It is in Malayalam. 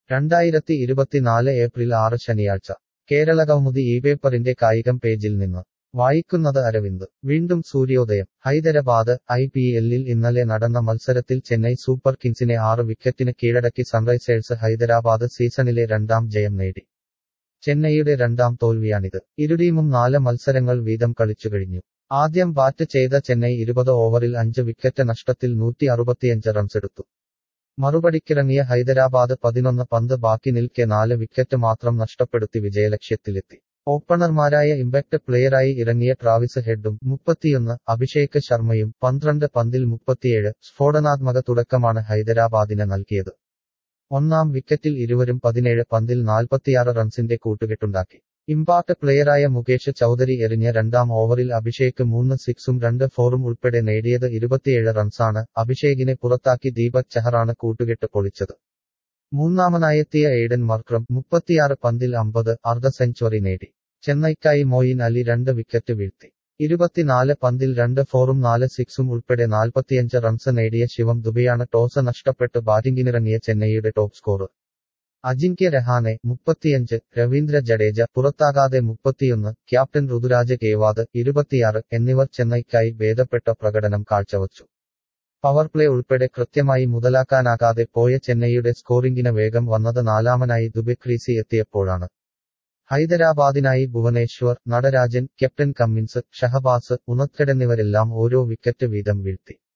രണ്ടായിരത്തി ഇരുപത്തിനാല് ഏപ്രിൽ ആറ് ശനിയാഴ്ച കേരളകൗമുദി ഈ പേപ്പറിന്റെ കായികം പേജിൽ നിന്ന് വായിക്കുന്നത് അരവിന്ദ് വീണ്ടും സൂര്യോദയം ഹൈദരാബാദ് ഐ പി എല്ലിൽ ഇന്നലെ നടന്ന മത്സരത്തിൽ ചെന്നൈ സൂപ്പർ കിങ്സിനെ ആറ് വിക്കറ്റിന് കീഴടക്കി സൺറൈസേഴ്സ് ഹൈദരാബാദ് സീസണിലെ രണ്ടാം ജയം നേടി ചെന്നൈയുടെ രണ്ടാം തോൽവിയാണിത് ഇരുടീമും നാല് മത്സരങ്ങൾ വീതം കളിച്ചുകഴിഞ്ഞു ആദ്യം ബാറ്റ് ചെയ്ത ചെന്നൈ ഇരുപത് ഓവറിൽ അഞ്ച് വിക്കറ്റ് നഷ്ടത്തിൽ നൂറ്റി അറുപത്തിയഞ്ച് റൺസെടുത്തു മറുപടിക്കിറങ്ങിയ ഹൈദരാബാദ് പതിനൊന്ന് പന്ത് ബാക്കി നിൽക്കെ നാല് വിക്കറ്റ് മാത്രം നഷ്ടപ്പെടുത്തി വിജയലക്ഷ്യത്തിലെത്തി ഓപ്പണർമാരായ ഇമ്പാക്ട് പ്ലെയറായി ഇറങ്ങിയ ട്രാവിസ് ഹെഡും മുപ്പത്തിയൊന്ന് അഭിഷേക് ശർമ്മയും പന്ത്രണ്ട് പന്തിൽ മുപ്പത്തിയേഴ് സ്ഫോടനാത്മക തുടക്കമാണ് ഹൈദരാബാദിന് നൽകിയത് ഒന്നാം വിക്കറ്റിൽ ഇരുവരും പതിനേഴ് പന്തിൽ നാൽപ്പത്തിയാറ് റൺസിന്റെ കൂട്ടുകെട്ടുണ്ടാക്കി ഇമ്പാക്ട് പ്ലെയറായ മുകേഷ് ചൌധരി എറിഞ്ഞ രണ്ടാം ഓവറിൽ അഭിഷേക് മൂന്ന് സിക്സും രണ്ട് ഫോറും ഉൾപ്പെടെ നേടിയത് ഇരുപത്തിയേഴ് റൺസാണ് അഭിഷേകിനെ പുറത്താക്കി ദീപക് ചഹറാണ് കൂട്ടുകെട്ട് പൊളിച്ചത് മൂന്നാമനായെത്തിയ എയ്ഡൻ മർക്രം മുപ്പത്തിയാറ് പന്തിൽ അമ്പത് അർദ്ധ സെഞ്ചുറി നേടി ചെന്നൈക്കായി മോയിൻ അലി രണ്ട് വിക്കറ്റ് വീഴ്ത്തി ഇരുപത്തിനാല് പന്തിൽ രണ്ട് ഫോറും നാല് സിക്സും ഉൾപ്പെടെ നാൽപ്പത്തിയഞ്ച് റൺസ് നേടിയ ശിവം ദുബെയാണ് ടോസ് നഷ്ടപ്പെട്ട് ബാറ്റിംഗിനിറങ്ങിയ ചെന്നൈയുടെ ടോപ്പ് സ്കോറർ അജിങ്ക്യ രഹാനെ മുപ്പത്തിയഞ്ച് രവീന്ദ്ര ജഡേജ പുറത്താകാതെ മുപ്പത്തിയൊന്ന് ക്യാപ്റ്റൻ ഋതുരാജ് ഗേവാദ് ഇരുപത്തിയാറ് എന്നിവർ ചെന്നൈക്കായി ഭേദപ്പെട്ട പ്രകടനം കാഴ്ചവച്ചു പവർ പ്ലേ ഉൾപ്പെടെ കൃത്യമായി മുതലാക്കാനാകാതെ പോയ ചെന്നൈയുടെ സ്കോറിംഗിന് വേഗം വന്നത് നാലാമനായി ദുബെ ക്രീസി എത്തിയപ്പോഴാണ് ഹൈദരാബാദിനായി ഭുവനേശ്വർ നടരാജൻ ക്യാപ്റ്റൻ കമ്മിൻസ് ഷഹബാസ് ഉണത്കെടെന്നിവരെല്ലാം ഓരോ വിക്കറ്റ് വീതം വീഴ്ത്തി